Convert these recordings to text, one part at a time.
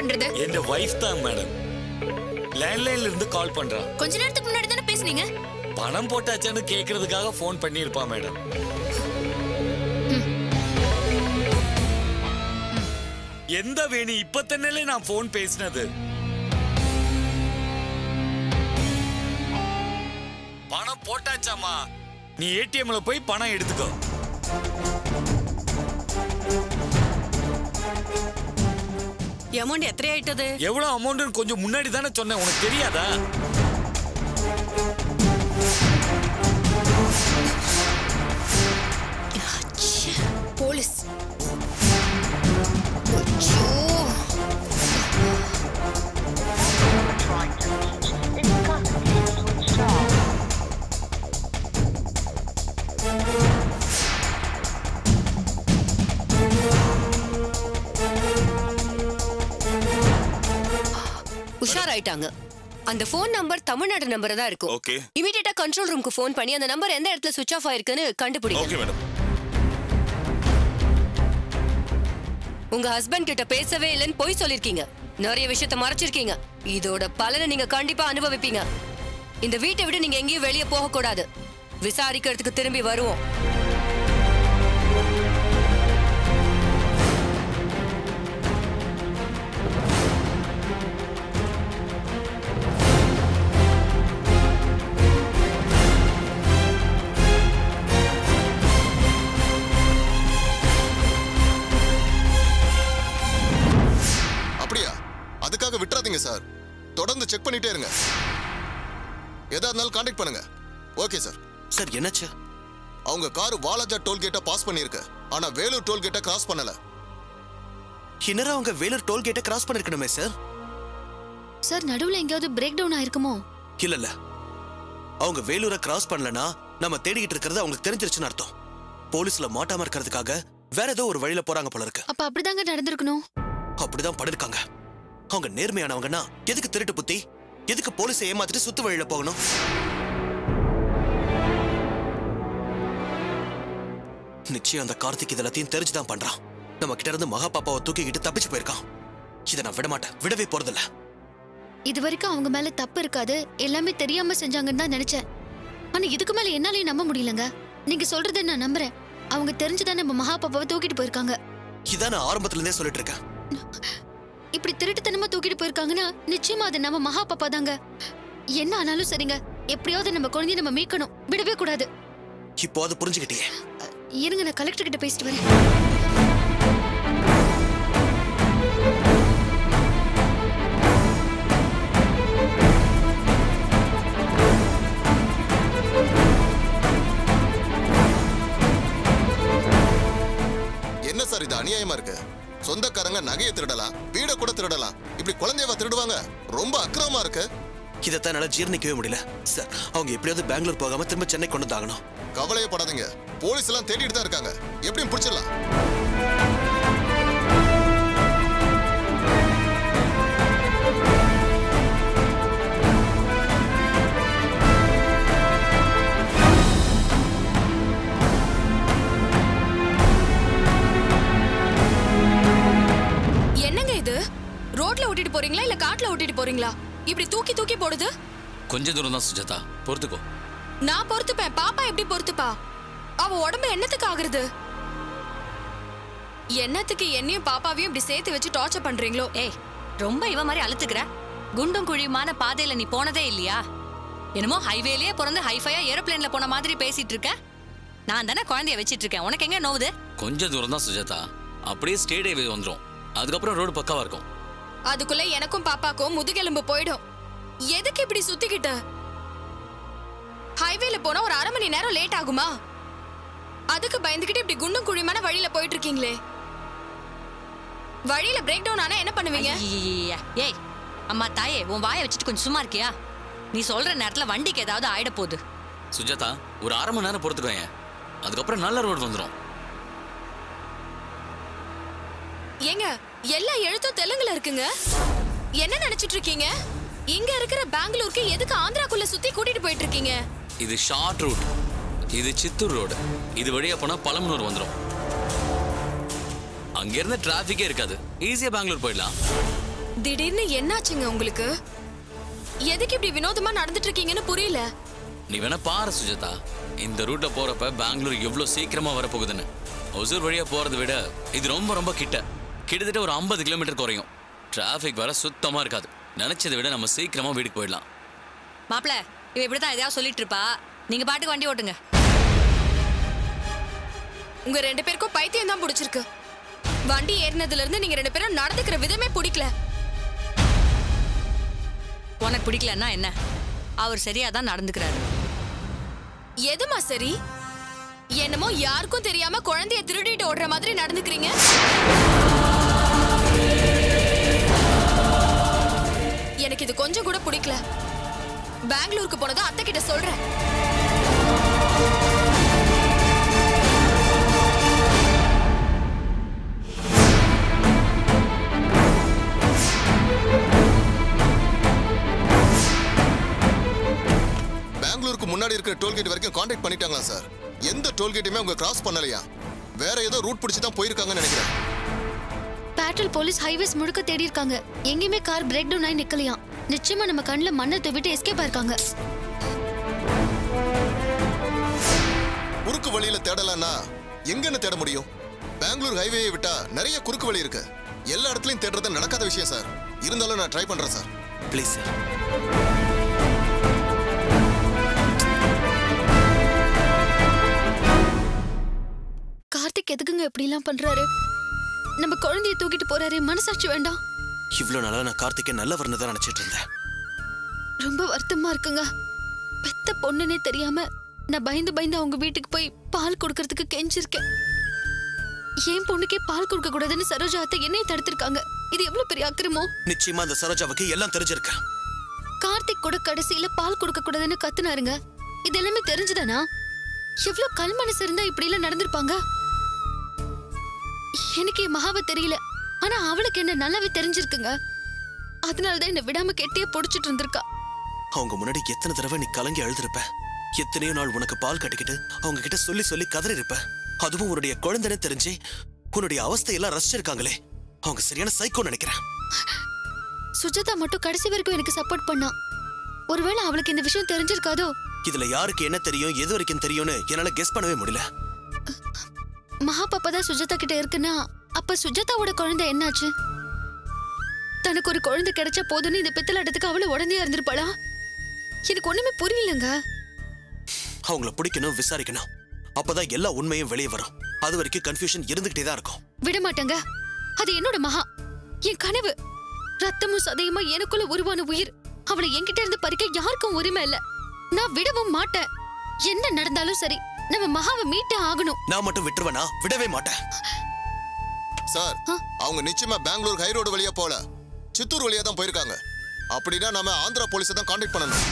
பண்றது என் வைஃப் தான் மேடம் லேண்ட்லைன்ல இருந்து கால் பண்றா கொஞ்ச நேரத்துக்கு முன்னாடி தானே பேசுனீங்க பணம் போட்டாச்சான்னு கேக்குறதுக்காக ஃபோன் பண்ணியிருப்பா மேடம் எந்த வேணி இப்ப தன்னலே நான் ஃபோன் பேசினது பணம் போட்டாச்சாமா நீ ஏடிஎம்ல போய் பணம் எடுத்துக்கோ அமௌண்ட் எத்தனை ஆயிட்டது எவ்வளவு அமௌண்ட்னு கொஞ்சம் முன்னாடி தானே சொன்னேன் உனக்கு தெரியாதா போலீஸ் ஐயோ. trying to reach is currently switched off. உஷாராயிட்டாங்க அந்த ஃபோன் நம்பர் தமிழ்நாடு நம்பர் தான் இருக்கும் ஓகே இமீடியட்டா கண்ட்ரோல் ரூமுக்கு ஃபோன் பண்ணி அந்த நம்பர் எந்த இடத்துல சுவிட்ச் ஆஃப் ஆயிருக்குன்னு கண்டுபிடிங்க ஓகே மேடம் உங்க ஹஸ்பண்ட் கிட்ட பேசவே இல்லைன்னு பொய் சொல்லிருக்கீங்க நிறைய விஷயத்த மறைச்சிருக்கீங்க இதோட பலனை நீங்க கண்டிப்பா அனுபவிப்பீங்க இந்த வீட்டை விட்டு நீங்க எங்கேயும் வெளியே போக கூடாது விசாரிக்கிறதுக்கு திரும்பி வருவோம் அப்படியா அதுக்காக விட்டுறாதீங்க சார் தொடர்ந்து செக் பண்ணிட்டே இருங்க எதா இருந்தாலும் காண்டாக்ட் பண்ணுங்க ஓகே சார் சார் என்னாச்சு அவங்க கார் வாலாஜா டோல்கேட்டை பாஸ் பண்ணிருக்கு ஆனா வேலூர் டோல்கேட்டை கிராஸ் பண்ணல இன்னரா அவங்க வேலூர் டோல்கேட்டை கிராஸ் பண்ணிருக்கணுமே சார் சார் நடுவுல எங்கேயாவது பிரேக் டவுன் ஆயிருக்குமோ இல்ல இல்ல அவங்க வேலூரை கிராஸ் பண்ணலனா நம்ம தேடிக்கிட்டு இருக்கிறது அவங்களுக்கு தெரிஞ்சிருச்சுன்னு அர்த்தம் போலீஸ்ல மாட்டாம இருக்கிறதுக்காக வேற ஏதோ ஒரு வழியில போறாங்க போல இருக்கு அப்ப அப்படிதாங்க நடந்திருக்கணும் அப்படிதான் பண்ணிருக்காங்க அவங்க நேர்மையானவங்கன்னா எதுக்கு திருட்டு புத்தி எதுக்கு போலீஸை ஏமாத்திட்டு சுத்து வழியில போகணும் நிச்சயம் அந்த கார்த்திக் இது எல்லாத்தையும் தெரிஞ்சுதான் பண்றான் நம்ம கிட்ட இருந்து மகா பாப்பாவை தூக்கிக்கிட்டு தப்பிச்சு போயிருக்கான் இதை நான் விட மாட்டேன் விடவே போறதில்ல இது வரைக்கும் அவங்க மேல தப்பு இருக்காது எல்லாமே தெரியாம செஞ்சாங்கன்னு தான் நினைச்சேன் ஆனா இதுக்கு மேல என்னாலயும் நம்ப முடியலங்க நீங்க சொல்றதை நான் நம்புறேன் அவங்க தெரிஞ்சுதான் நம்ம மகா பாப்பாவை தூக்கிட்டு போயிருக்காங்க இதான் நான் ஆரம்பத்துல இருந்தே சொல்லிட்டு இருக்கேன் இப்படி திருட்டுத்தனமா தூக்கிட்டு போயிருக்காங்கன்னா நிச்சயமா அது நம்ம மகா பாப்பா தாங்க என்ன ஆனாலும் சரிங்க எப்படியாவது நம்ம குழந்தைய நம்ம மீட்கணும் விடவே கூடாது இப்போ அது புரிஞ்சுக்கிட்டியே இருங்க நான் கலெக்டர் கிட்ட பேசிட்டு வரேன் என்ன சார் இது அநியாயமா இருக்கு சொந்தக்காரங்க நகையை திருடலாம் வீடை கூட திருடலாம் இப்படி குழந்தையவா திருடுவாங்க ரொம்ப அக்கிரமமா இருக்கு இதைத்தான் என்னால ஜீரணிக்கவே முடியல சார் அவங்க எப்படியாவது பெங்களூர் போகாம திரும்ப சென்னை கொண்டு வந்தாகணும் கவலையே படாதீங்க போலீஸ் எல்லாம் தேடிட்டு தான் இருக்காங்க எப்படியும் பிடிச்சிடலாம் என்னங்க இது ரோட்ல ஓட்டிட்டு போறீங்களா இல்ல காட்டுல ஓட்டிட்டு போறீங்களா இப்படி தூக்கி தூக்கி போடுது கொஞ்ச தூரம் தான் சுஜாதா பொறுத்துக்கோ நான் பொறுத்துப்பேன் பாப்பா எப்படி பொறுத்துப்பா அவ உடம்பு என்னத்துக்கு ஆகுறது என்னத்துக்கு என்னையும் பாப்பாவையும் இப்படி சேர்த்து வச்சு டார்ச்சர் பண்றீங்களோ ஏய் ரொம்ப இவ மாதிரி அழுத்துக்கிற குண்டும் குழியுமான பாதையில நீ போனதே இல்லையா என்னமோ ஹைவேலயே பிறந்து ஹைஃபையா ஏரோப்ளேன்ல போன மாதிரி பேசிட்டு இருக்க நான் தானே குழந்தைய வச்சிட்டு இருக்கேன் உனக்கு எங்க நோவுது கொஞ்ச தூரம் தான் சுஜாதா அப்படியே ஸ்டேட் ஹைவே வந்துரும் அதுக்கப்புறம் ரோடு பக்காவா இருக்கும் அதுக்குள்ள எனக்கும் பாப்பாக்கும் முதுகெலும்பு போயிடும் எதுக்கு இப்படி சுத்திக்கிட்ட ஹைவேல போனா ஒரு அரை மணி நேரம் லேட் ஆகுமா அதுக்கு பயந்துகிட்டு இப்படி குண்டும் குழியுமான வழியில போயிட்டு இருக்கீங்களே வழியில பிரேக் டவுன் ஆனா என்ன பண்ணுவீங்க ஐயையைய. ஏய் அம்மா தாயே உன் வாயை வச்சுட்டு கொஞ்சம் சும்மா இருக்கியா நீ சொல்ற நேரத்துல வண்டிக்கு ஏதாவது ஆயிட போகுது சுஜாதா ஒரு அரை மணி நேரம் பொறுத்துக்கோங்க அதுக்கப்புறம் நல்ல ரோடு வந்துரும் ஏங்க எல்லா எழுத்தும் தெலுங்குல இருக்குங்க என்ன நினைச்சிட்டு இருக்கீங்க இங்க இருக்கிற பெங்களூருக்கு எதுக்கு ஆந்திராக்குள்ள சுத்தி கூட்டிட்டு போயிட்டு இருக்கீங்க இது ஷார்ட் ரூட் இது சித்தூர் ரோடு இது வழியா போனா பழமனூர் வந்துரும் அங்க இருந்து டிராபிக்கே இருக்காது ஈஸியா பெங்களூர் போயிடலாம் திடீர்னு என்னாச்சுங்க உங்களுக்கு எதுக்கு இப்படி வினோதமா நடந்துட்டு இருக்கீங்கன்னு புரியல நீ வேணா பாரு சுஜாதா இந்த ரூட்ல போறப்ப பெங்களூர் எவ்வளவு சீக்கிரமா வரப்போகுதுன்னு ஒசூர் வழியா போறதை விட இது ரொம்ப ரொம்ப கிட்ட கிட்டத்தட்ட ஒரு ஐம்பது கிலோமீட்டர் குறையும் டிராஃபிக் வர சுத்தமா இருக்காது நினைச்சதை விட நம்ம சீக்கிரமா வீட்டுக்கு போயிடலாம் மாப்பிள இவ இப்படிதான் எதையாவது சொல்லிட்டு இருப்பா நீங்க பாட்டுக்கு வண்டி ஓட்டுங்க உங்க ரெண்டு பேருக்கும் பைத்தியம் தான் பிடிச்சிருக்கு வண்டி ஏறினதுல இருந்து நீங்க ரெண்டு பேரும் நடந்துக்கிற விதமே பிடிக்கல உனக்கு பிடிக்கலன்னா என்ன அவர் சரியா தான் நடந்துக்கிறாரு எதுமா சரி என்னமோ யாருக்கும் தெரியாம குழந்தைய திருடிட்டு ஓடுற மாதிரி நடந்துக்கிறீங்க எனக்கு இது கொஞ்சம் கூட பிடிக்கல பெங்களூருக்கு போனதும் அத்தை கிட்ட சொல்றேன் பெங்களூருக்கு முன்னாடி இருக்கிற டோல்கேட் வரைக்கும் காண்டாக்ட் பண்ணிட்டாங்களா சார் எந்த டோல்கேட்டுமே அவங்க கிராஸ் பண்ணலையா வேற ஏதோ ரூட் பிடிச்சி தான் போயிருக்காங்கன்னு நினைக்கிறேன் பேட்ரோல் போலீஸ் ஹைவேஸ் முழுக்க தேடி இருக்காங்க எங்கேயுமே கார் பிரேக் டவுன் ஆகி நிக்கலையாம் நிச்சயமா நம்ம கண்ணுல மண்ணை தூவிட்டு எஸ்கேப் ஆயிருக்காங்க குறுக்கு வழியில தேடலாம்னா எங்கன்னு தேட முடியும் பெங்களூர் ஹைவேயை விட்டா நிறைய குறுக்கு வழி இருக்கு எல்லா இடத்துலயும் தேடுறது நடக்காத விஷயம் சார் இருந்தாலும் நான் ட்ரை பண்றேன் சார் ப்ளீஸ் சார் கார்த்திக் எதுக்குங்க இப்படி எல்லாம் பண்றாரு நம்ம குழந்தைய தூக்கிட்டு போறாரு மனசாட்சி வேண்டாம் இவ்வளவு நாளா நான் கார்த்திகை நல்லவர்னு தான் நினைச்சிட்டு இருந்தேன் ரொம்ப வருத்தமா இருக்குங்க பெத்த பொண்ணுனே தெரியாம நான் பயந்து பயந்து அவங்க வீட்டுக்கு போய் பால் கொடுக்கறதுக்கு கெஞ்சிருக்கேன் என் பொண்ணுக்கே பால் கொடுக்க கூடாதுன்னு சரோஜா அத்தை என்னைய தடுத்திருக்காங்க இது எவ்வளவு பெரிய அக்கிரமோ நிச்சயமா அந்த சரோஜாவுக்கு எல்லாம் தெரிஞ்சிருக்கு கார்த்திக் கூட கடைசியில பால் கொடுக்க கூடாதுன்னு கத்துனாருங்க இது எல்லாமே தெரிஞ்சுதானா எவ்வளவு கல் மனசு இருந்தா இப்படி எல்லாம் நடந்திருப்பாங்க எனக்கு என் மகாவை தெரியல ஆனா அவளுக்கு என்ன நல்லாவே தெரிஞ்சிருக்குங்க அதனாலதான் என்ன விடாம கெட்டிய பொடிச்சிட்டு இருந்திருக்கா அவங்க முன்னாடி எத்தனை தடவை நீ கலங்கி அழுதுருப்ப எத்தனையோ நாள் உனக்கு பால் கட்டிக்கிட்டு அவங்க கிட்ட சொல்லி சொல்லி கதறி இருப்ப அதுவும் உன்னுடைய குழந்தைன்னு தெரிஞ்சு உன்னுடைய அவஸ்தையெல்லாம் ரசிச்சிருக்காங்களே அவங்க சரியான சைக்கோ நினைக்கிறேன் சுஜாதா மட்டும் கடைசி வரைக்கும் எனக்கு சப்போர்ட் பண்ணா ஒருவேளை அவளுக்கு இந்த விஷயம் தெரிஞ்சிருக்காதோ இதுல யாருக்கு என்ன தெரியும் எது வரைக்கும் தெரியும்னு என்னால கெஸ் பண்ணவே முடியல மகா பாப்பா தான் சுஜாதா கிட்ட இருக்குன்னா அப்ப சுஜாதாவோட குழந்தை என்னாச்சு தனக்கு ஒரு குழந்தை கிடைச்சா போதும்னு இந்த பித்தலாட்டத்துக்கு அவளு உடனே இருந்திருப்பாளா எனக்கு ஒண்ணுமே புரியலங்க அவங்கள பிடிக்கணும் விசாரிக்கணும் அப்பதான் எல்லா உண்மையும் வெளியே வரும் அது வரைக்கும் கன்ஃபியூஷன் இருந்துகிட்டே தான் இருக்கும் விட மாட்டாங்க அது என்னோட மகா என் கனவு ரத்தமும் சதையுமா எனக்குள்ள உருவான உயிர் அவளை என்கிட்ட இருந்து பறிக்க யாருக்கும் உரிமை இல்ல நான் விடவும் மாட்டேன் என்ன நடந்தாலும் சரி நம்ம மகாவை மீட்டே ஆகணும் நான் மட்டும் விட்டுருவேனா விடவே மாட்டேன் சார் ஆ? அவங்க நிச்சயமா பெங்களூர் ஹை ரோடு வழியா போல சித்தூர் வழியா தான் போயிருக்காங்க அப்படின்னா நாம ஆந்திரா போலீஸை தான் காண்டாக்ட் பண்ணணும்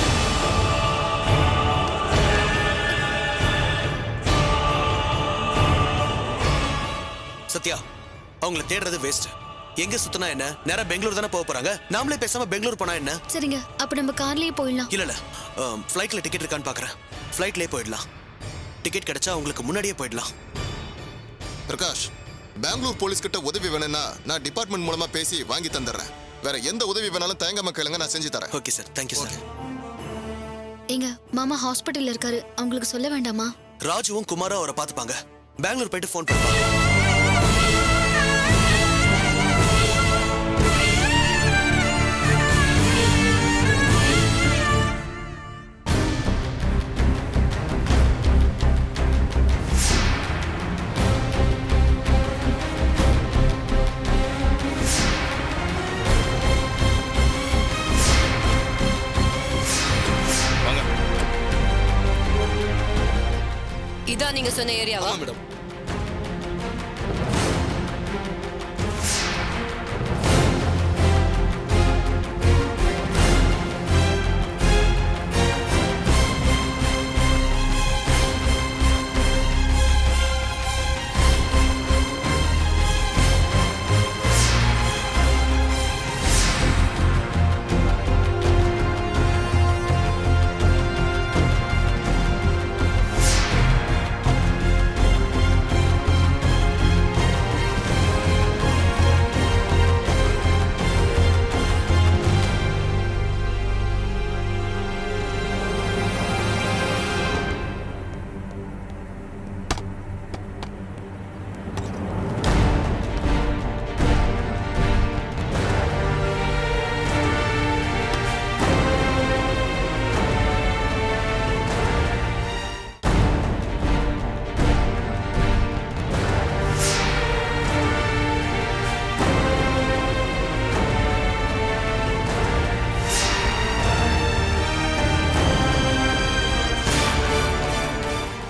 சத்யா அவங்கள தேடுறது வேஸ்ட் எங்க சுத்தினா என்ன நேரா பெங்களூர் தானே போக போறாங்க நாமளே பேசாம பெங்களூர் போனா என்ன சரிங்க அப்ப நம்ம கார்லயே போயிடலாம் இல்ல இல்ல ஃப்ளைட்ல டிக்கெட் இருக்கான்னு பாக்குறேன் ஃப்ளைட்லயே போயிடலாம் டிக்கெட் கிடைச்சா உங்களுக்கு முன்னாடியே போயிடலாம் பிரகாஷ் பெங்களூர் போலீஸ் கிட்ட உதவி வேணும்னா நான் டிபார்ட்மெண்ட் மூலமா பேசி வாங்கி தந்துடுறேன் வேற எந்த உதவி வேணாலும் தயங்காம கேளுங்க நான் செஞ்சு தரேன் ஓகே சார் தேங்க்யூ சார் ஏங்க மாமா ஹாஸ்பிட்டல்ல இருக்காரு அவங்களுக்கு சொல்ல வேண்டாமா ராஜுவும் குமாரும் அவரை பார்த்துப்பாங்க பெங்களூர் போயிட்டு ஃபோன் பண்ணுவாங்க இதான் நீங்க சொன்ன ஏரியாவா மேடம்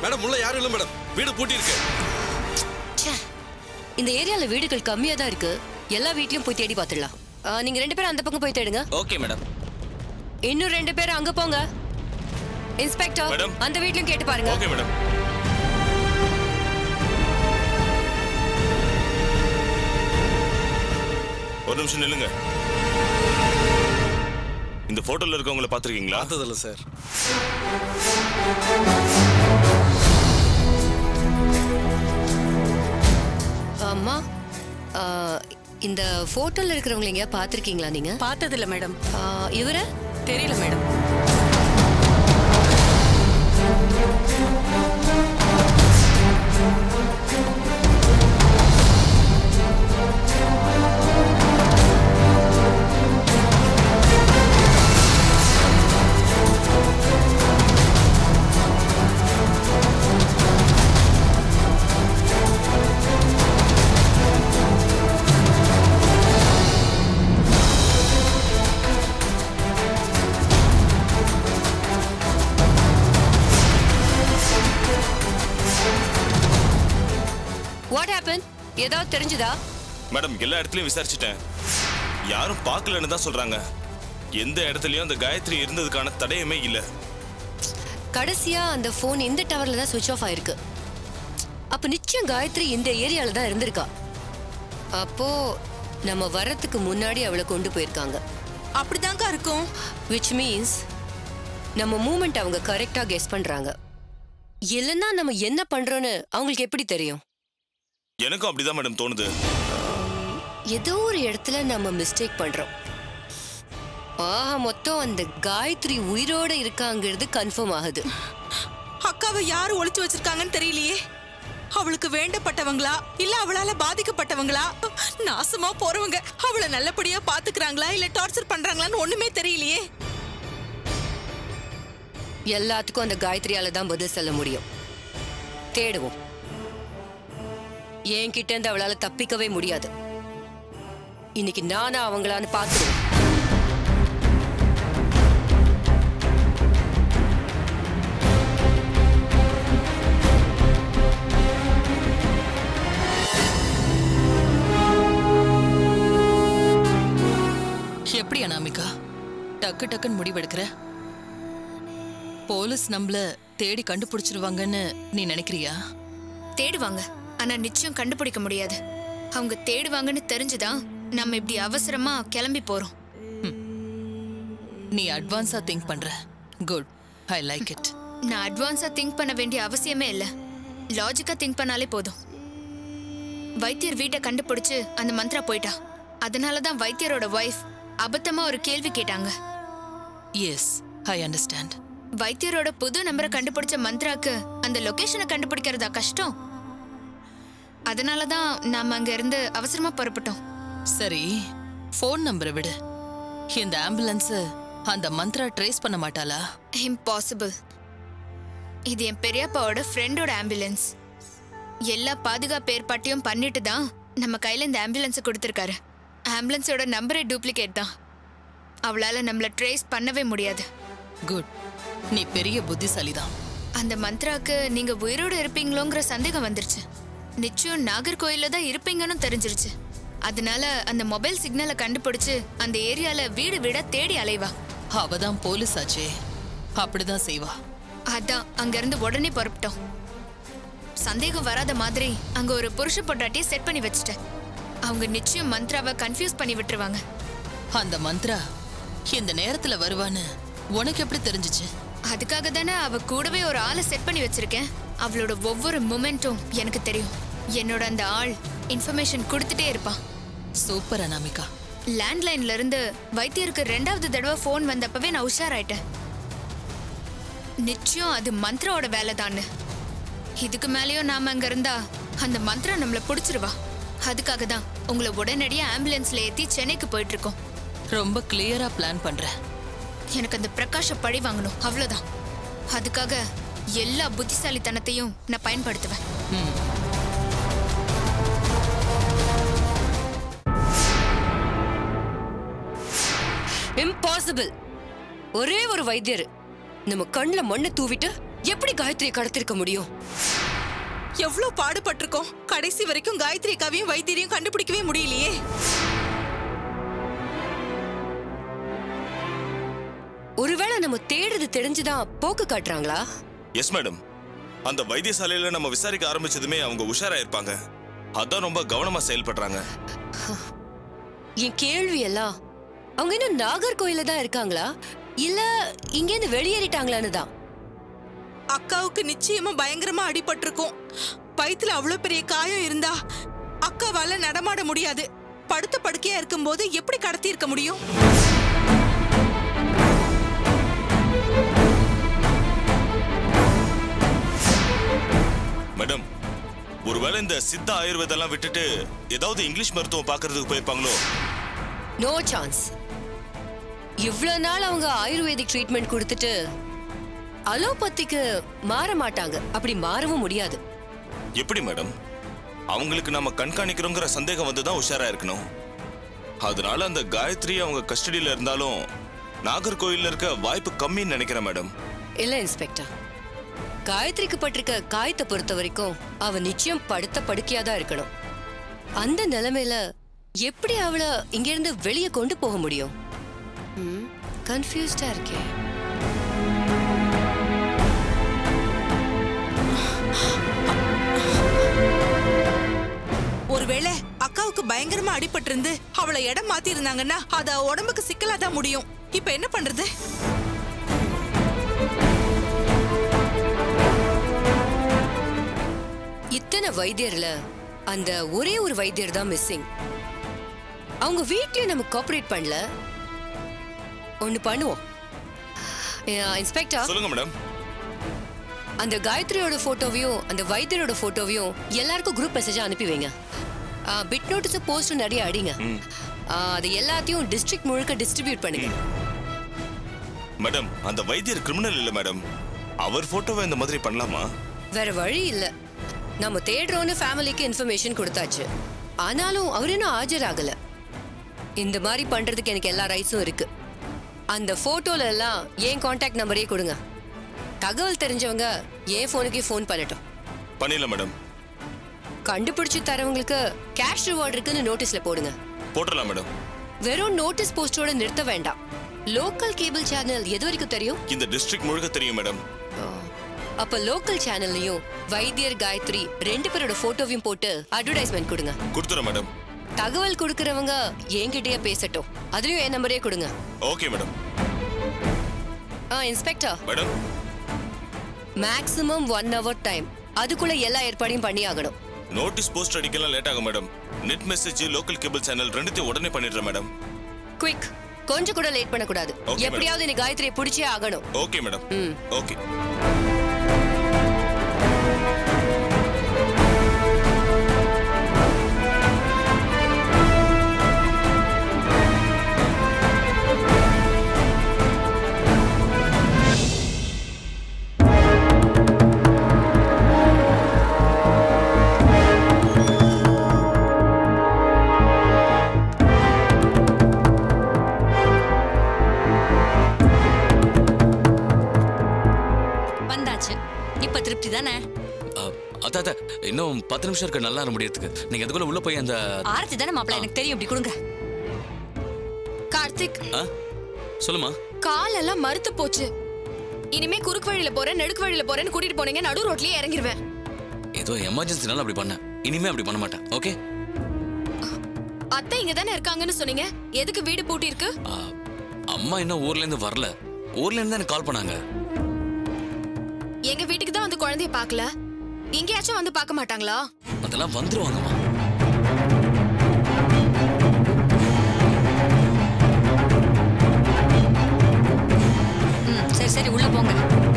மேடம் உள்ள யாரும் இல்ல மேடம் வீடு பூட்டி இருக்கு ச்சே. இந்த ஏரியால வீடுகள் கம்மியா தான் இருக்கு எல்லா வீட்லயும் போய் தேடி பார்த்துடலாம் ஆ, நீங்க ரெண்டு பேரும் அந்த பக்கம் போய் தேடுங்க ஓகே மேடம் இன்னும் ரெண்டு பேரும் அங்க போங்க இன்ஸ்பெக்டர் மேடம். அந்த வீட்லயும் கேட்டு பாருங்க ஓகே மேடம் ஒரு நிமிஷம் நில்லுங்க இந்த போட்டோல இருக்கவங்கள பாத்திருக்கீங்களா பார்த்ததில்ல சார் அம்மா ஆ, இந்த போட்டோல இருக்கிறவங்க எங்கேயா பார்த்திருக்கீங்களா நீங்க பார்த்ததில்ல மேடம் ஆ, இவர தெரியல மேடம் வாட் ஹேப்பன் ஏதாவது தெரிஞ்சுதா மேடம் எல்லா இடத்துலயும் விசாரிச்சுட்டேன் யாரும் பார்க்கலன்னு தான் சொல்றாங்க எந்த இடத்துலயும் அந்த காயத்ரி இருந்ததுக்கான தடயமே இல்ல கடைசியா அந்த ஃபோன் இந்த டவர்ல தான் சுவிட்ச் ஆஃப் ஆயிருக்கு அப்ப நிச்சயம் காயத்ரி இந்த ஏரியால தான் இருந்திருக்கா அப்போ நம்ம வர்றதுக்கு முன்னாடி அவளை கொண்டு போயிருக்காங்க அப்படிதாங்க இருக்கும் விச் மீன்ஸ் நம்ம மூமெண்ட் அவங்க கரெக்டா கெஸ் பண்றாங்க இல்லைன்னா நம்ம என்ன பண்றோம்னு அவங்களுக்கு எப்படி தெரியும் எனக்கும் அப்படிதான் மேடம் தோணுது ஏதோ ஒரு இடத்துல நம்ம மிஸ்டேக் பண்றோம் ஆஹா மொத்தம் அந்த காயத்ரி உயிரோட இருக்காங்கிறது கன்ஃபார்ம் ஆகுது அக்காவை யாரு ஒளிச்சு வச்சிருக்காங்கன்னு தெரியலையே அவளுக்கு வேண்டப்பட்டவங்களா இல்ல அவளால பாதிக்கப்பட்டவங்களா நாசமா போறவங்க அவளை நல்லபடியா பாத்துக்கிறாங்களா இல்ல டார்ச்சர் பண்றாங்களான்னு ஒண்ணுமே தெரியலையே எல்லாத்துக்கும் அந்த காயத்ரியால தான் பதில் சொல்ல முடியும் தேடுவோம் என்கிட்ட இருந்து அவளால தப்பிக்கவே முடியாது இன்னைக்கு நானா அவங்களான்னு பார்த்துருவேன் எப்படி அனாமிகா டக்கு டக்குன்னு முடிவெடுக்கிற போலீஸ் நம்மள தேடி கண்டுபிடிச்சிருவாங்கன்னு நீ நினைக்கிறியா தேடுவாங்க ஆனா நிச்சயம் கண்டுபிடிக்க முடியாது அவங்க தேடுவாங்கன்னு தெரிஞ்சுதான் நம்ம இப்படி அவசரமா கிளம்பி போறோம் நீ அட்வான்ஸா திங்க் பண்ற குட் ஐ லைக் இட் நான் அட்வான்ஸா திங்க் பண்ண வேண்டிய அவசியமே இல்ல லாஜிக்கா திங்க் பண்ணாலே போதும் வைத்தியர் வீட்டை கண்டுபிடிச்சு அந்த மந்த்ரா போயிட்டா அதனால தான் வைத்தியரோட ஒய்ஃப் அபத்தமா ஒரு கேள்வி கேட்டாங்க எஸ் ஐ அண்டர்ஸ்டாண்ட் வைத்தியரோட புது நம்பரை கண்டுபிடிச்ச மந்த்ராக்கு அந்த லொகேஷனை கண்டுபிடிக்கிறதா கஷ்டம் அதனால தான் நாம அங்க இருந்து அவசரமா புறப்பட்டோம் சரி ஃபோன் நம்பரை விடு இந்த ஆம்புலன்ஸ் அந்த மந்த்ரா ட்ரேஸ் பண்ண மாட்டாளா இம்பாசிபிள் இது என் பெரியப்பாவோட ஃப்ரெண்டோட ஆம்புலன்ஸ் எல்லா பாதுகாப்பு ஏற்பாட்டையும் பண்ணிட்டு தான் நம்ம கையில இந்த ஆம்புலன்ஸை கொடுத்துருக்காரு ஆம்புலன்ஸோட நம்பரே டூப்ளிகேட் தான் அவளால நம்மள ட்ரேஸ் பண்ணவே முடியாது குட் நீ பெரிய புத்திசாலி தான் அந்த மந்த்ராக்கு நீங்க உயிரோட இருப்பீங்களோங்கிற சந்தேகம் வந்துருச்சு நிச்சயம் நாகர்கோயில்ல தான் இருப்பீங்கன்னு தெரிஞ்சிருச்சு அதனால அந்த மொபைல் சிக்னலை கண்டுபிடிச்சு அந்த ஏரியால வீடு வீடா தேடி அலைவா அவ தான் போலீஸ் ஆச்சே அப்படிதான் செய்வா அதான் அங்கிருந்து உடனே புறப்பட்டோம் சந்தேகம் வராத மாதிரி அங்க ஒரு புருஷ பொட்டாட்டியை செட் பண்ணி வச்சுட்டேன் அவங்க நிச்சயம் மந்த்ராவை கன்ஃபியூஸ் பண்ணி விட்டுருவாங்க அந்த மந்த்ரா இந்த நேரத்துல வருவான்னு உனக்கு எப்படி தெரிஞ்சுச்சு அதுக்காக தானே அவ கூடவே ஒரு ஆளை செட் பண்ணி வச்சிருக்கேன் அவளோட ஒவ்வொரு மூமெண்ட்டும் எனக்கு தெரியும் என்னோட அந்த ஆள் இன்ஃபர்மேஷன் கொடுத்துட்டே இருப்பான் சூப்பர் அனாமிகா லேண்ட்லைன்ல இருந்து வைத்தியருக்கு ரெண்டாவது தடவை ஃபோன் வந்தப்பவே நான் உஷாராயிட்டேன் நிச்சயம் அது மந்த்ராவோட வேலை இதுக்கு மேலேயும் நாம அங்க இருந்தா அந்த மந்த்ரா நம்மள பிடிச்சிருவா அதுக்காக தான் உங்களை உடனடியா ஆம்புலன்ஸ்ல ஏத்தி சென்னைக்கு போயிட்டு இருக்கோம் ரொம்ப கிளியரா பிளான் பண்ற எனக்கு அந்த பிரகாஷ பழி வாங்கணும் அவ்வளவுதான் அதுக்காக எல்லா புத்திசாலித்தனத்தையும் நான் பயன்படுத்துவேன் இம்பாசிபிள் ஒரே ஒரு வைத்தியர் நம்ம கண்ணுல மண்ணை தூவிட்டு எப்படி காயத்ரியை கடத்திருக்க முடியும் எவ்வளவு பாடுபட்டிருக்கோம் கடைசி வரைக்கும் காயத்ரி அக்காவையும் வைத்தியரையும் கண்டுபிடிக்கவே முடியலையே ஒருவேளை நம்ம தேடுறது தெரிஞ்சுதான் போக்கு காட்டுறாங்களா எஸ் மேடம் அந்த வைத்தியசாலையில நம்ம விசாரிக்க ஆரம்பிச்சதுமே அவங்க உஷாரா இருப்பாங்க அதான் ரொம்ப கவனமா செயல்படுறாங்க என் கேள்வி எல்லாம் அவங்க இன்னும் நாகர்கோயில தான் இருக்காங்களா இல்ல இங்கேருந்து வெளியேறிட்டாங்களான்னு தான் அக்காவுக்கு நிச்சயமா பயங்கரமா அடிபட்டிருக்கும் வயித்துல அவ்வளவு பெரிய காயம் இருந்தா அக்காவால நடமாட முடியாது படுத்த படுக்கையா இருக்கும்போது எப்படி கடத்தி இருக்க முடியும் மேடம் ஒருவேளை இந்த சித்தா ஆயுர்வேதெல்லாம் விட்டுட்டு ஏதாவது இங்கிலீஷ் மருத்துவம் பார்க்கறதுக்கு போயிருப்பாங்களோ நோ சான்ஸ் இவ்வளவு நாள் அவங்க ஆயுர்வேதிக் ட்ரீட்மெண்ட் கொடுத்துட்டு அலோபதிக்கு மாற மாட்டாங்க அப்படி மாறவும் முடியாது எப்படி மேடம் அவங்களுக்கு நாம கண்காணிக்கிறோங்கிற சந்தேகம் வந்து தான் உஷாரா இருக்கணும் அதனால அந்த காயத்ரி அவங்க கஸ்டடியில இருந்தாலும் நாகர்கோயில்ல இருக்க வாய்ப்பு கம்மின்னு நினைக்கிறேன் மேடம் இல்ல இன்ஸ்பெக்டர் காயத்ரிக்கு பட்டிருக்க காயத்தை பொறுத்த வரைக்கும் அவ நிச்சயம் படுத்த படுக்கையா தான் இருக்கணும் அந்த நிலைமையில எப்படி அவளை இங்கிருந்து வெளியே கொண்டு போக முடியும் கன்ஃபியூஸ்டா இருக்கேன் ஒருவேளை அக்காவுக்கு பயங்கரமா அடிபட்டிருந்து அவளை இடம் மாத்தி இருந்தாங்கன்னா அது அவ உடம்புக்கு சிக்கலா தான் முடியும் இப்ப என்ன பண்றது இத்தனை வைத்தியர்ல அந்த ஒரே ஒரு வைத்தியர் தான் மிஸ்ஸிங் அவங்க வீட்லயும் நம்ம கோஆபரேட் பண்ணல ஒண்ணு பண்ணுவோம் அஹ், இன்ஸ்பெக்டர் சொல்லுங்க மேடம் அந்த காயத்ரியோட போட்டோவையும் அந்த வைத்தியரோட போட்டோவையும் எல்லாருக்கும் குரூப் மெசேஜா அனுப்பி வைங்க பிட் நோட்டீஸ் போஸ்ட் நிறைய அடிங்க அஹ், அது எல்லாத்தையும் டிஸ்ட்ரிக்ட் முழுக்க டிஸ்ட்ரிபியூட் பண்ணுங்க மேடம் அந்த வைத்தியர் கிரிமினல் இல்ல மேடம் அவர் போட்டோவை இந்த மாதிரி பண்ணலாமா வேற வழி இல்ல நம்ம தேடுறோன்னு ஃபேமிலிக்கு இன்ஃபர்மேஷன் கொடுத்தாச்சு ஆனாலும் அவர் இன்னும் ஆஜராகல இந்த மாதிரி பண்றதுக்கு எனக்கு எல்லா ரைட்ஸும் இருக்கு அந்த போட்டோல எல்லாம் என் காண்டாக்ட் நம்பரே கொடுங்க தகவல் தெரிஞ்சவங்க என் ஃபோனுக்கே ஃபோன் பண்ணட்டும் பண்ணிடலாம் மேடம் கண்டுபிடிச்சு தரவங்களுக்கு கேஷ் ரிவார்ட் இருக்குன்னு நோட்டீஸ்ல போடுங்க போட்டுடலாம் மேடம் வெறும் நோட்டீஸ் போஸ்டோட நிறுத்த வேண்டாம் லோக்கல் கேபிள் சேனல் எது வரைக்கும் தெரியும் இந்த டிஸ்ட்ரிக்ட் முழுக்க தெரியும் மேடம் அப்ப லோக்கல் சேனல்லையும் வைத்தியர் காயத்ரி ரெண்டு பேரோட போட்டோவையும் போட்டு அட்வர்டைஸ்மெண்ட் கொடுங்க கொடுத்துறேன் மேடம் தகவல் கொடுக்கறவங்க என்கிட்டயே பேசட்டும் அதுலயும் என் நம்பரே கொடுங்க ஓகே மேடம் ஆ inspector madam maximum one hour time அதுக்குள்ள எல்லா ஏற்பாடையும் பண்ணி ஆகணும் நோட்டீஸ் போஸ்ட் அடிக்கலாம் லேட் ஆகும் madam net message local cable channel ரெண்டுத்தையும் உடனே பண்ணிடுறேன் மேடம் குவிக் கொஞ்சம் கூட லேட் பண்ணக்கூடாது Okay, madam. எப்படியாவது நீ காயத்ரியை பிடிச்சே ஆகணும் ஓகே மேடம் ம் ஓகே வந்தாச்சு இப்ப திருப்தி தானே அத்தா அத்தா, இன்னும் பத்து நிமிஷம் இருக்கு நல்லா முடியறதுக்கு நீங்க அதுக்குள்ள உள்ள போய் அந்த ஆரத்தி தானே மாப்பிள்ள எனக்கு தெரியும் இப்படி கொடுங்க கார்த்திக் ஆ? சொல்லுமா கால் எல்லாம் மறுத்து போச்சு இனிமே குறுக்கு வழியில போறேன் நெடுக்கு வழியில போறேன்னு கூட்டிட்டு போனீங்க நடு ரோட்லயே இறங்கிருவேன் ஏதோ எமர்ஜென்சினால அப்படி பண்ணேன் இனிமே அப்படி பண்ண மாட்டேன் ஓகே அத்தை இங்க தானே இருக்காங்கன்னு சொன்னீங்க எதுக்கு வீடு பூட்டி இருக்கு அம்மா இன்னும் ஊர்ல இருந்து வரல ஊர்ல இருந்து எனக்கு கால் பண்ணாங்க எங்க வீட்டுக்கு தான் வந்து குழந்தைய பார்க்கல எங்கேயாச்சும் வந்து பார்க்க மாட்டாங்களா அதெல்லாம் வந்துருவாங்கம்மா ம் சரி சரி உள்ள போங்க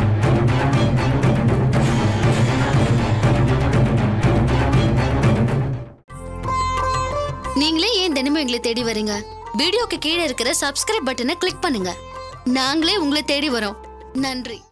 நீங்களே ஏன் தினமும் எங்களை தேடி வரீங்க வீடியோக்கு கீழே இருக்கிற சப்ஸ்கிரைப் பட்டனை கிளிக் பண்ணுங்க நாங்களே உங்களை தேடி வரோம் நன்றி